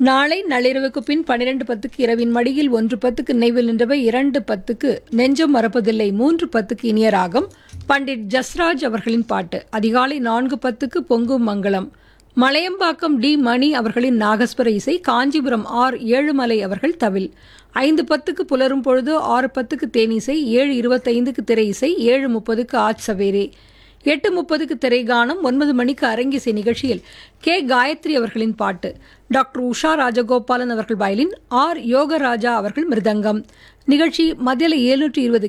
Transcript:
நாளை நள்ளிரவுக்கு பின் பனிரெண்டு பத்துக்கு இரவின் மடியில் ஒன்று பத்துக்கு நினைவில் நின்றவை இரண்டு பத்துக்கு நெஞ்சம் மறப்பதில்லை மூன்று பத்துக்கு இனிய ராகம் பண்டிட் ஜஸ்ராஜ் அவர்களின் பாட்டு அதிகாலை நான்கு பத்துக்கு பொங்கும் மங்களம் மலையம்பாக்கம் டி மணி அவர்களின் நாகஸ்வர இசை காஞ்சிபுரம் ஆர் ஏழுமலை அவர்கள் தவில் ஐந்து பத்துக்கு புலரும் பொழுது ஆறு பத்துக்கு தேனிசை ஏழு இருபத்தைந்துக்கு திரை இசை ஏழு முப்பதுக்கு ஆச் சவேரே எட்டு முப்பதுக்கு திரைகானம் ஒன்பது மணிக்கு அரங்கிசை நிகழ்ச்சியில் கே காயத்ரி அவர்களின் பாட்டு டாக்டர் உஷா ராஜகோபாலன் அவர்கள் வயலின் ஆர் யோகராஜா அவர்கள் மிருதங்கம் நிகழ்ச்சி மத்தியில் எழுநூற்றி இருபது